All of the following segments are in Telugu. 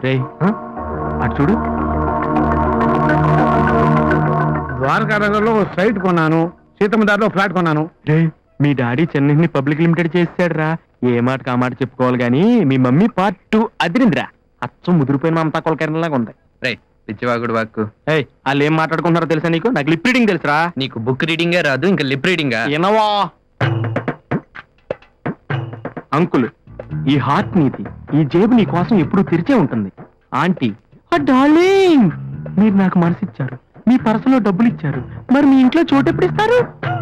రే అటు చూడు ద్వారకా నగర్లో ఓ సైట్ కొన్నాను సీతమ్మ దారిలో ఫ్లాట్ కొన్నాను రే మీ డాడీ చెన్నైని పబ్లిక్ లిమిటెడ్ చేసాడు రా ఏ మాటకు ఆ మాట చెప్పుకోవాలి గానీ మీ మమ్మీ పార్ట్ టూ అదిరిందిరా అచ్చం ముదిరిపోయిన మమతా కొలకరణలాగా ఉంది రే పిచ్చివాగుడు వాక్కు ఏయ్ వాళ్ళు ఏం మాట్లాడుకుంటున్నారో తెలుసా నీకు నాకు లిప్ రీడింగ్ తెలుసురా నీకు బుక్ రీడింగే రాదు ఇంకా లిప్ రీడింగా వినవా అంకుల్ ఈ హార్ట్ నీతి ఈ జేబు నీ కోసం ఎప్పుడూ తెరిచే ఉంటుంది ఆంటీ ఆ డార్లింగ్ మీరు నాకు మనసిచ్చారు మీ పర్సులో డబ్బులు ఇచ్చారు మరి మీ ఇంట్లో చోటు ఎప్పుడు ఇస్తారు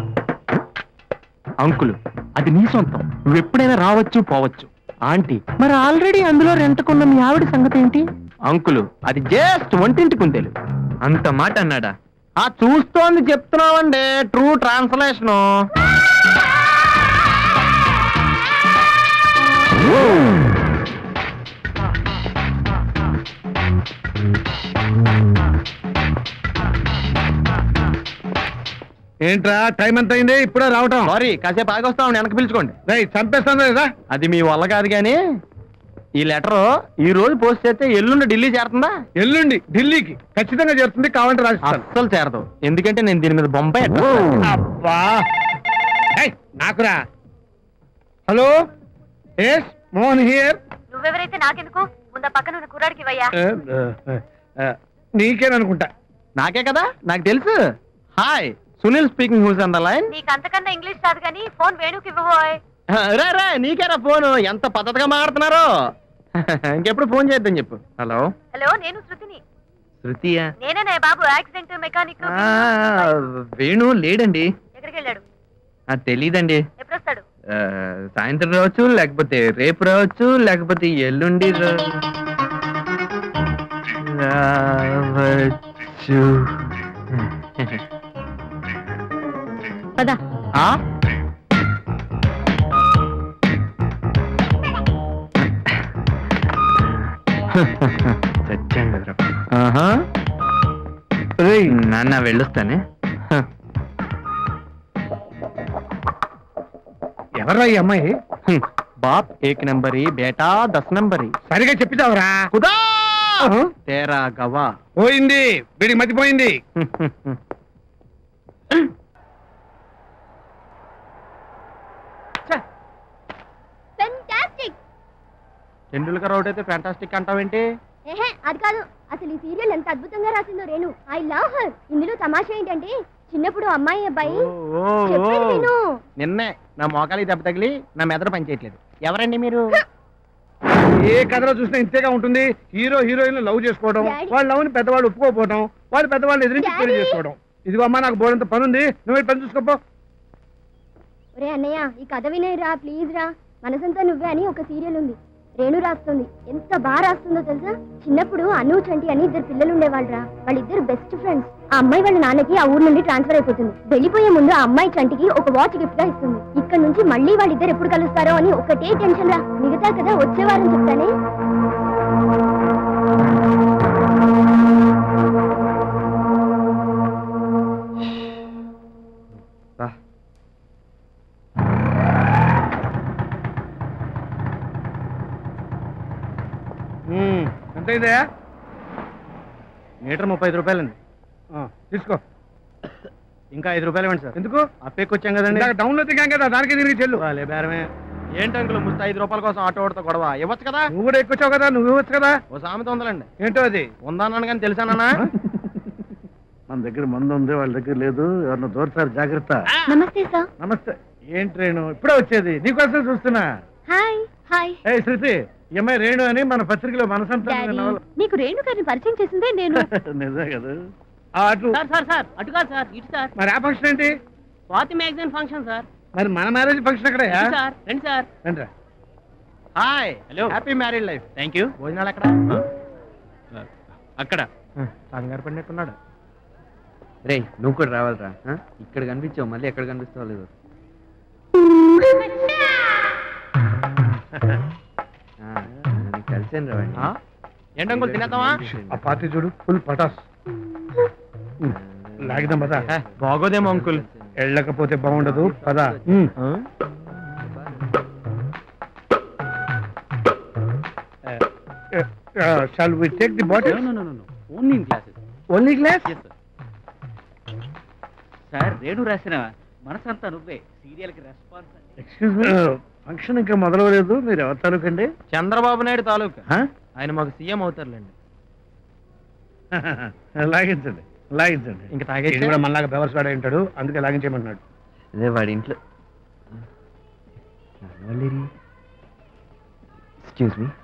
అంకుల్ అది నీ సొంతం నువ్వు ఎప్పుడైనా రావచ్చు పోవచ్చు ఆంటీ మరి ఆల్రెడీ అందులో రెంటకున్న మీ ఆవిడ సంగతి ఏంటి అంకుల్ అది జస్ట్ వంటింటి కుందేలు అంత మాట అన్నాడా ఆ చూస్తోంది చెప్తున్నావండి ట్రూ ట్రాన్స్లేషన్ ఏంట్రా టైం ఎంత అయింది ఇప్పుడే రావటం సారీ కాసేపు ఆగొస్తాం వెనక్కి పిలుచుకోండి రేయ్ చంపేస్తాను కదా అది మీ వల్ల కాదు కానీ ఈ లెటర్ ఈ రోజు పోస్ట్ చేస్తే ఎల్లుండి ఢిల్లీ చేరుతుందా ఎల్లుండి ఢిల్లీకి ఖచ్చితంగా చేరుతుంది కావాలంటే రాసిస్తాను అస్సలు చేరదు ఎందుకంటే నేను దీని మీద బొంబాయి address రాశాను. అబ్బా ఏయ్, నాకురా హలో ఎస్ మోహన్ హియర్ నువ్వెవరైతే నాకెందుకు ముందా పక్కన ఉన్న కుర్రాడికి ఇవ్వయ్యా నీకేననుకుంటా నాకే కదా నాకు తెలుసు hi Sunil speaking who's on the line నీకు అంతకన్నా ఇంగ్లీష్ రాదు కానీ ఫోన్ వేణుకి ఇవ్వబోయ్ రే రే నీకేరా ఫోన్ ఎంత పద్ధతిగా మాట్లాడుతున్నారు ఇంకెప్పుడు ఫోన్ చేద్దాం చెప్పు హలో హలో నేను శృతిని శృతియా నేనే బాబు యాక్సిడెంట్ మెకానిక్ ఆ, వేణు లేడండి ఎక్కడికి వెళ్ళాడు ఆ, తెలీదండి ఎప్పుడు వస్తాడు ఆ, సాయంత్రం రావచ్చు లేకపోతే రేపు రావచ్చు లేకపోతే ఎల్లుండి రా- రావచ్చు పదా ఆ? చచ్చాం కదరా ఆహా. రేయ్ నాన్న వెళ్ళొస్తానే ఎవర్రా ఈ అమ్మాయి హ్మ్. బాప్ ఏక్ నంబరి బేటా దస్ నంబరి సరిగా చెప్పిస్తావురా ఖుదా తేరా గవా పోయింది వీడికి మతిపోయింది ఫెంటాస్టిక్ టెండూల్కర్ అవుట్ అయితే ఫ్యాంటాస్టిక్ అంటావేంటి ఏహే అది కాదు అసలు ఈ సీరియల్ ఎంత అద్భుతంగా రాసిందో రేణు ఐ లవ్ హర్ ఇందులో తమాషా ఏంటంటే చిన్నప్పుడు అమ్మాయి అబ్బాయి ఓ, ఓ, చెప్పేది ఓ. విను నిన్నే నా మోకాలి దెబ్బ తగిలి నా మెదడు పనిచేయట్లేదు ఎవరండి మీరు ఏ కథలో చూసినా ఇంతేగా ఉంటుంది హీరో హీరోయిన్ లవ్ చేసుకోవడం డాడీ. వాళ్ళ లవ్ ని పెద్దవాళ్ళు ఒప్పుకోపోవడం వాళ్ళు పెద్దవాళ్ళు ఎదిరించి పెళ్లి డాడీ. చేసుకోవడం ఇదిగో అమ్మా నాకు బోడంత పని ఉంది నువ్వు వెళ్ళి పని చూసుకోపో ఒరే అన్నయ్య ఈ కథ వినేరా ప్లీజ్ రా మనసంతా నువ్వే అని ఒక సీరియల్ ఉంది రేణు రాస్తుంది ఎంత బాగా రాస్తుందో తెలుసా చిన్నప్పుడు అను చంటి అని ఇద్దరు పిల్లలు ఉండేవాళ్ళరా వాళ్ళిద్దరు బెస్ట్ ఫ్రెండ్స్ ఆ అమ్మాయి వాళ్ళ నాన్నకి ఆ ఊరు నుండి ట్రాన్స్ఫర్ అయిపోతుంది వెళ్ళిపోయే ముందు ఆ అమ్మాయి చంటికి ఒక వాచ్ గిఫ్ట్ గా ఇస్తుంది ఇక్కడ నుంచి మళ్ళీ వాళ్ళిద్దరు ఎప్పుడు కలుస్తారో అని ఒకటే టెన్షన్ రా మిగతా కదా వచ్చే వారం చెప్తానే బా. ఉమ్, ఎంత అయిందా మీటర్ ముప్పై ఐదు రూపాయలండి ఆ, తీసుకో ఇంకా ఐదు రూపాయలు ఇవ్వండి సార్ ఎందుకు అప్పేకి వచ్చాం కదండి ఇందాక టౌన్ లో దిగాం కదా దానికి తిరిగి చెల్లు వాళ్ళే బేరమే ఏంటి అంకుల్ ముస్తా ఐదు రూపాయల కోసం ఆటో ఓడితో గొడవ ఇవ్వచ్చు కదా నువ్వు కూడా ఎక్కువచ్చావు కదా నువ్వు ఇవ్వచ్చు కదా ఓ సామెత ఉందండి ఏంటో అది ఉందన్నాను కానీ తెలుసానన్నా మన దగ్గర మందు ఉంది వాళ్ళ దగ్గర లేదు ఎవరిని దూరసారి జాగ్రత్త నమస్తే సార్ నమస్తే ఏంటి రేణు ఇప్పుడే వచ్చేది నీకోసం చూస్తున్నా హాయ్ హాయ్ ఏ శృతి ఈ అమ్మాయి రేణు అని మన పత్రికలో మనసంతా డాడీ నవల- నీకు రేణు గారిని పరిచయం చేసిందే నేను నిజమే కదా ఆ, అటు సార్ సార్ సార్ అటు కాదు సార్ ఇటు సార్ మరి ఆ ఫంక్షన్ ఏంటి స్వాతి మ్యాగజైన్ ఫంక్షన్ సార్ మరి మన మ్యారేజ్ ఫంక్షన్ అక్కడ ఇటు సార్ రండి సార్ రండిరా. Hi hello. Happy married life thank you భోజనాలు ఎక్కడ అక్కడ కంగారు పడినట్టున్నాడు రే నువ్వు కూడా రావాలిరా ఆ? ఇక్కడ కనిపించావు మళ్ళీ ఎక్కడ కనిపిస్తావు లేదు కలిసాను రా వాడిని. ఆ? ఏంటి అంకుల్ తినేద్దామా ఆ పార్టీ చూడు ఫుల్ పటాస్ ఉమ్, లాగిదాం పదా ఏ, బాగోదేమో అంకుల్ వెళ్ళకపోతే బాగుండదు పదా ఉమ్. ఆ? ఏ, shall we take the bottle only in classes only glass sir Renu రాసిన మనసంతా నువ్వే సీరియల్ కి రెస్పాన్స్ ఎక్స్క్యూజ్ మీ ఫంక్షన్ ఇంకా మొదలవలేదు మీరు ఎవరి తాలూకండి చంద్రబాబు నాయుడు తాలూకా హ? ఆయన మాకు సీఎం అవుతారులేండి లాగించండి లాగించండి ఇంకా తాగేసి ఈయన కూడా మనలాగా బెవర్స్ వాడే ఉంటాడు అందుకే లాగించేయమంటున్నాడు అదే వాడి ఇంట్లో excuse me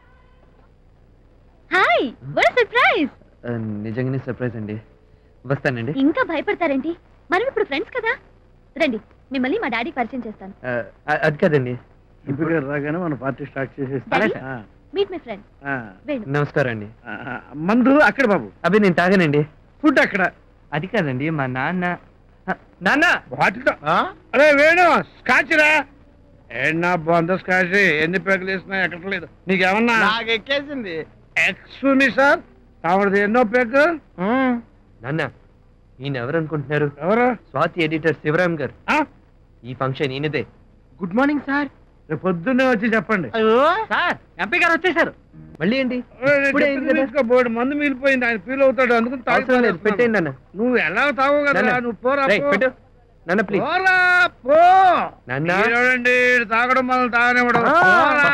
hi what surprise నిజంగానే సర్ప్రైజ్ అండి వస్తానండి ఇంకా భయపడతారేంటి మనం ఇప్పుడు ఫ్రెండ్స్ కదా రండి మిమ్మల్ని మా డాడీకి పరిచయం చేస్తాను ఆ, అ- అది కాదండి ఎంపీ గారు రాగానే మన పార్టీ స్టార్ట్ చేసేస్తాం అలాగే. ఆ, మీట్ మై ఫ్రెండ్ ఆ, వేణు నమస్కారం అండి ఆ, మందు అక్కడ బాబు అవి నేను తాగానండి ఫుడ్ అక్కడ అది కాదండి మా నాన్న ఆ, నాన్న వాటితో అరే వేణు స్కాచ్ రా ఏనా బాగుందో స్కాచ్ ఎన్ని పెగలు వేసినా ఎక్కట్లేదు నీకేమన్నా నాకు ఎక్కేసింది ఎక్స్క్యూజ్ సార్ కావడది ఎన్నో పెగ్ నాన్న ఈయన ఎవరు అనుకుంటున్నారు ఎవరు స్వాతి ఎడిటర్ శివరాం గారు ఆ? ఈ ఫంక్షన్ ఈయనదే గుడ్ మార్నింగ్ సార్ రేపు పొద్దున్నే వచ్చి చెప్పండి సార్ ఎంపీ గారు వచ్చేసారు మళ్ళీ ఏంటి ఏ, నేను ఇప్పుడే చెప్పింది అయింది కదా. తీసుకో, బోర్డు మందు మిగిలిపోయింది ఆయన ఫీల్ అవుతాడు అందుకని తాగి అవసరం లేదు పెట్టేయండి నాన్న నువ్వు ఎలా తావు కదా నాన్న, నువ్వు పోరా రేయ్, పో. పెట్టు నాన్న ప్లీజ్ పోరా పో నాన్న. చూడండి తాగడం మనం తాగనివ్వడం ఆ. పోరా.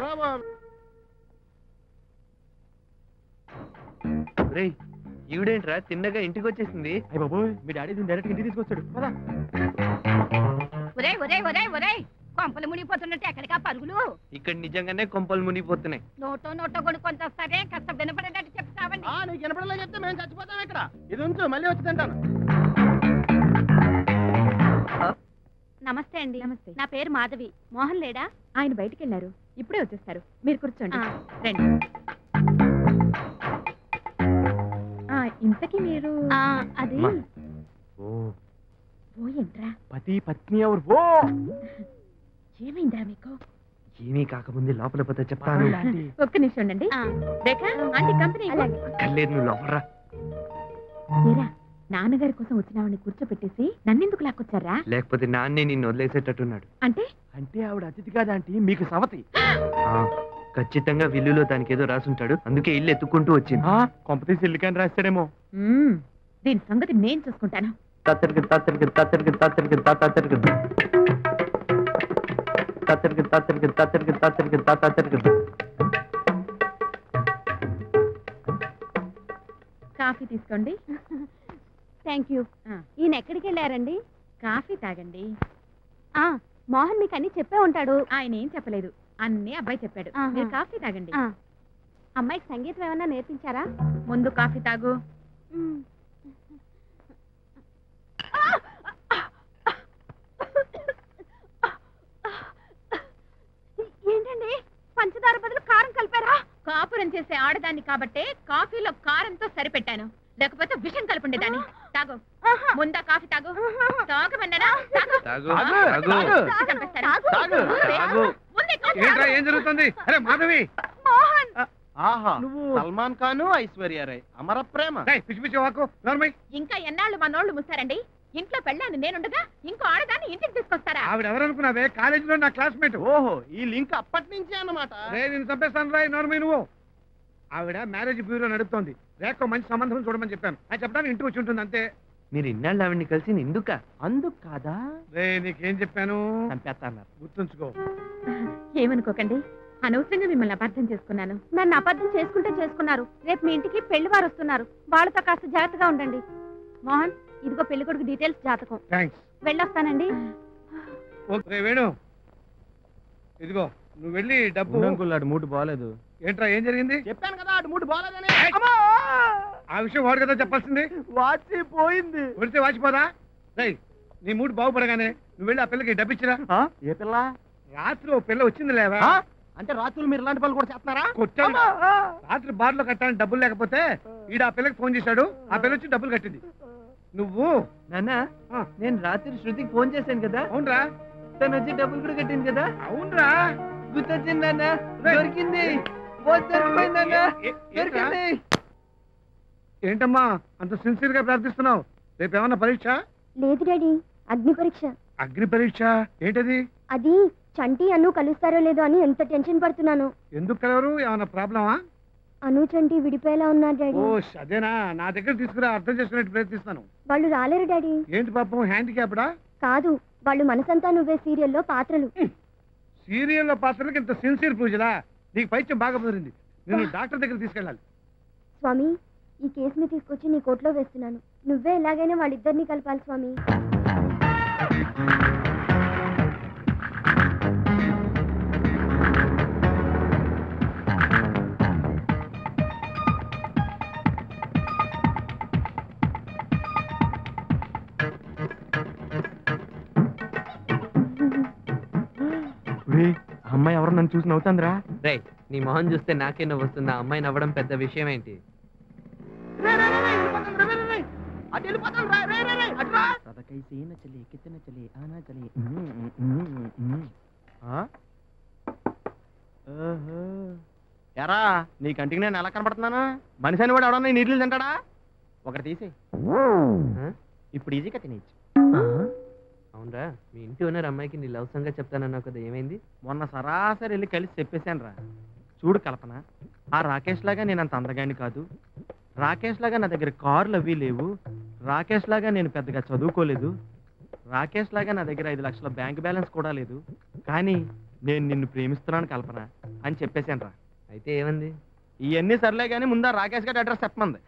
రేయ్ ఈవిడేంట్రా తిన్నగా ఇంటికి వచ్చేసింది అయ్య బాబోయ్ మీ డాడీ దీన్ని డైరెక్ట్ ఇంటికి తీసుకొచ్చాడు పదా ఒరే ఒరే ఒరే ఒరే కొంపలు మునిగిపోతున్నట్టు ఎక్కడికా పరుగులు ఇక్కడ నిజంగానే కొంపలు మునిగిపోతున్నాయి నోటో నోటో కొనుక్కొని వస్తారే కాస్త వినపడేటట్టు చెప్తావండి నీకు వినపడలే చెప్తే మేము చచ్చిపోతాం ఇక్కడ ఇది ఉంచు మళ్ళీ వచ్చి తింటాను నమస్తే అండి నమస్తే నా పేరు మాధవి మోహన్ లేడా ఆయన బయటికి వెళ్ళారు ఇప్పుడే వచ్చేస్తారు మీరు కూర్చోండి రండి ఆ, ఇంతకీ మీరు అది అమ్మా. ఓ ఓ ఏంట్రా పతి పత్ని ఎవరు ఓ ఏమైందా మీకు ఏమీ కాకముందే లోపల పోతే చెప్తాను ఒక్క నిమిషం ఉండండి రేఖ ఆంటీ కంపెనీ అక్కర్లేదు నువ్వు లోపలరా ఏరా నాన్నగారి కోసం వచ్చిన ఆవిడని కూర్చోపెట్టేసి నన్నెందుకు లాక్కొచ్చారా లేకపోతే నాన్నే నిన్ను వదిలేసేటట్టున్నాడు అంటే అంటే ఆవిడ అతిథి కాదంటీ మీకు సవతి ఆ, ఖచ్చితంగా విల్లులో దానికి ఏదో రాసుంటాడు అందుకే ఇల్లు ఎత్తుకుంటూ వచ్చింది ఆ, కొంపతీసి ఇల్లుకని రాస్తాడేమో మ్మ్, దీని సంగతి నేను చూసుకుంటాను తత్తరికి తత్తరికి తత్తరికి తత్తరికి తత్తరికి తత్తరికి తత్తరికి తత్తరికి తత్తరికి తత్తరికి కాఫీ తీసుకోండి థ్యాంక్ యూ ఈయన ఎక్కడికి వెళ్ళారండి కాఫీ తాగండి మోహన్ మీకు అన్ని చెప్పే ఉంటాడు ఆయన ఏం చెప్పలేదు అన్నీ అబ్బాయి చెప్పాడు మీరు కాఫీ తాగండి అమ్మాయికి సంగీతం ఏమన్నా నేర్పించారా ముందు కాఫీ తాగు ఏంటండి పంచదార బదులు కారం కలిపారా కాపురం చేసే ఆడదాన్ని కాబట్టే కాఫీలో కారంతో సరిపెట్టాను లేకపోతే విషం కలుపుండేదాన్ని తాగు ముందా కాఫీ తాగు తాగమన్నానా తాగు తాగు తాగు, తాగు తాగు. చంపి చంపేస్తాను. తాగు, తాగు. ముందే కాఫీ ఏంట్రా తాగు. ఏం జరుగుతుంది అరే మాధవి మోహన్ ఆహా నువ్వు- సల్మాన్ ఖాన్ ఐశ్వర్య రాయ్ అమర ప్రేమ రేయ్, పిచ్చి పిచ్చి వాకు నోర్మై ఇంకా ఎన్నాళ్ళు మా నోళ్ళు ముస్తారండి ఇంట్లో పెళ్ళాను నేనుండగా ఇంకో ఆడదాన్ని ఇంటికి తీసుకొస్తారా ఆవిడ ఎవరనుకున్నావే కాలేజీలో నా క్లాస్మేట్ ఓహో ఈ లింక్ అప్పటి నుంచే అన్నమాట రే నేను చంపేస్తాను రాయ్ నోర్మై నువ్వు ఆవిడ మ్యారేజ్ బ్యూరో నడుపుతోంది రేఖ మంచి సంబంధం చూడమని చెప్పాను అది చెప్పడానికి ఇంటికి వచ్చి ఉంటుంది అంతే మీరు ఇన్నాళ్ళు ఆవిడ్ని కలిసి ఎందుక అందుకు కాదా రే నీకేం చెప్పాను చంపేస్తాన్నారు గుర్తుంచుకో ఏమనుకోకండి అనవసరంగా మిమ్మల్ని అబద్ధం చేసుకున్నాను నన్ను అబద్ధం చేసుకుంటే చేసుకున్నారు రేపు మీ ఇంటికి పెళ్లి వారు వస్తున్నారు వాళ్ళతో కాస్త జాగ్రత్తగా ఉండండి మోహన్ ఇదిగో పెళ్లి కొడుకు డీటెయిల్స్ జాతకం థ్యాంక్స్ వెళ్ళొస్తానండి ఓకే వేణు ఇదిగో నువ్వు వెళ్ళి డబ్బు ఉండంకుల్లాడు మూడు బాగాలేదు ఏంట్రా ఏం జరిగింది చెప్పాను కదా అటు మూడు బాగాలేదని ఏయ్! ఆ విషయం వాడు కదా చెప్పాల్సింది వాచి పోయింది కొడితే వాచిపోదా రేయ్ నీ మూడు బాగుపడగానే నువ్వు వెళ్ళి ఆ పిల్లకి డబ్బిచ్చిరా ఆ? ఏ పిల్ల రాత్రి ఓ పిల్ల వచ్చింది లేవా ఆ? అంటే రాత్రులు మీరు ఇలాంటి పనులు కూడా చేస్తున్నారా కొట్టాడు అమ్మా! ఆ! రాత్రి బార్లో కట్టాలని డబ్బులు లేకపోతే ఈడ ఆ పిల్లకి ఫోన్ చేశాడు ఆ పిల్ల వచ్చి డబ్బులు కట్టింది నువ్వు నాన్న ఆ. నేను రాత్రి శృతికి ఫోన్ చేశాను కదా అవునరా తను వచ్చి డబ్బులు కూడా కట్టింది కదా అవునరా గుర్తొచ్చింది నాన్న రేయ్. దొరికింది బోత్ దొరికిపోయింది నాన్న ఏ- ఏ- ఏంట్రా? దొరికింది ఏంటమ్మా అంత సిన్సియర్ గా ప్రార్థిస్తున్నావు రేపు ఏమన్నా పరీక్ష లేదు డాడీ అగ్ని పరీక్ష అగ్ని పరీక్ష ఏంటది అది చంటి అన్ను కలుస్తారో లేదో అని ఎంత టెన్షన్ పడుతున్నాను ఎందుకు కలవరు ఏమన్నా ప్రాబ్లమా అను చంటి విడిపోయేలా ఉన్నారు డాడీ ఓ అదేనా నా దగ్గర తీసుకురా అర్థం చేసుకునేట్టు ప్రయత్నిస్తాను వాళ్ళు రాలేరు డాడీ ఏంటి పాపం హ్యాండిక్యాప్డా కాదు వాళ్ళు మనసంతా నువ్వే సీరియల్లో పాత్రలు సీరియల్లో పాత్రలకు ఇంత సిన్సియర్ పూజలా నీకు పైత్యం బాగా కుదిరింది నేను డాక్టర్ దగ్గర తీసుకెళ్ళాలి స్వామి ఈ కేసుని తీసుకొచ్చి నీ కోర్టులో వేస్తున్నాను నువ్వే ఎలాగైనా వాళ్ళిద్దరిని కలపాలి స్వామి ఒరేయ్, ఆ అమ్మాయి ఎవరు నన్ను చూసి నవ్వుతుందిరా రే నీ మొహం చూస్తే నాకే నవ్వు వస్తుంది ఆ అమ్మాయి నవ్వడం పెద్ద విషయం ఏంటి ఎరా నీ కంటికి నేను ఎలా కనపడుతున్నాను మనిషి అని వాడు ఎవడన్నా నీళ్ళు తింటాడా ఒకటి తీసి ఇప్పుడు ఈజీగా తినేయచ్చు అవునరా మీ ఇంటి ఓనర్ అమ్మాయికి నీ లవ్ సంగతి చెప్తానన్నావు కదా ఏమైంది మొన్న సరాసరి వెళ్ళి కలిసి చెప్పేశాను రా చూడు కల్పన ఆ రాకేష్ లాగా నేను అంత అందగాని కాదు రాకేష్ లాగా నా దగ్గర కార్లు అవి లేవు రాకేష్ లాగా నేను పెద్దగా చదువుకోలేదు రాకేష్ లాగా నా దగ్గర ఐదు లక్షల బ్యాంక్ బ్యాలెన్స్ కూడా లేదు కానీ నేను నిన్ను ప్రేమిస్తున్నాను కల్పన అని చెప్పేశాను రా అయితే ఏమంది ఇవన్నీ సర్లే కానీ ముందా రాకేష్ గారి అడ్రస్ చెప్పమంది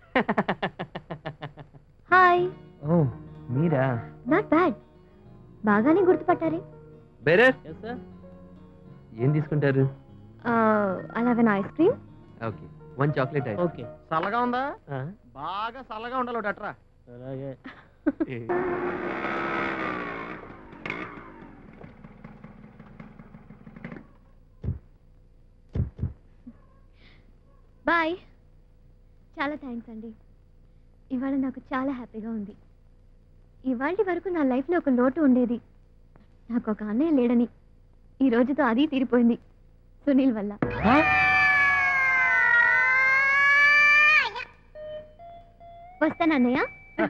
హాయ్ ఓ మీరా నాట్ బ్యాడ్ బాగానే గుర్తుపట్టారే బేరే ఎస్ సార్ ఏం తీసుకుంటారు అలాగే ice cream okay one chocolate ice okay చల్లగా ఉందా బాగా చల్లగా ఉండాలి ఒకటి అట్రా అలాగే బాయ్ చాలా థ్యాంక్స్ అండి ఇవాళ నాకు చాలా హ్యాపీగా ఉంది ఇవాళ వరకు నా లైఫ్లో ఒక లోటు ఉండేది నాకు ఒక అన్నయ్య లేడని ఈ రోజుతో అది తీరిపోయింది సునీల్ వల్ల వస్తాను అన్నయ్య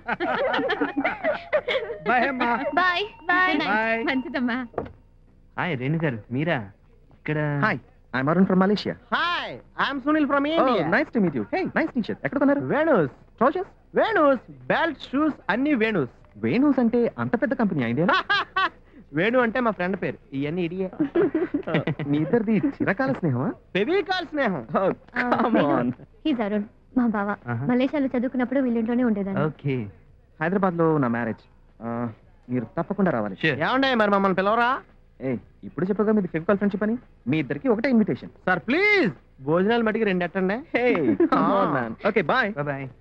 బాయ్ అమ్మా బాయ్ బాయ్ బాయ్ మంచిదమ్మా హాయ్ రేణు గారు మీరా ఇక్కడ hi I'm Arun from Malaysia hi I'm Sunil from Oh, India nice to meet you hey nice T shirt ఎక్కడ కొన్నారు Venus trousers Venus belt shoes అన్ని వేణుస్ వేణూస్ అంటే అంత పెద్ద కంపెనీ ఇండియా వేణు అంటే మా ఫ్రెండ్ పేరు ఇవన్నీ ఇడియే మీ ఇద్దరిది చిరకాల స్నేహమా ఫెవికాల్ స్నేహం come on. హీజ్ అరుణ్ మా బావ Uh-huh. మలేషియాలో చదువుకున్నప్పుడు వీళ్ళింట్లోనే ఉండేదాన్ని ఓకే హైదరాబాద్ లో నా మ్యారేజ్ మీరు తప్పకుండా రావాలి ఏమండే మరి మమ్మల్ని పిలవరా ఏ ఇప్పుడు చెప్పగా మీది ఫెవికాల్ ఫ్రెండ్షిప్ అని మీ ఇద్దరికి ఒకటే ఇన్విటేషన్ సార్ ప్లీజ్ భోజనాలు మటుకి రెండు ఎట్టండి హే ఓకే బాయ్ బాయ్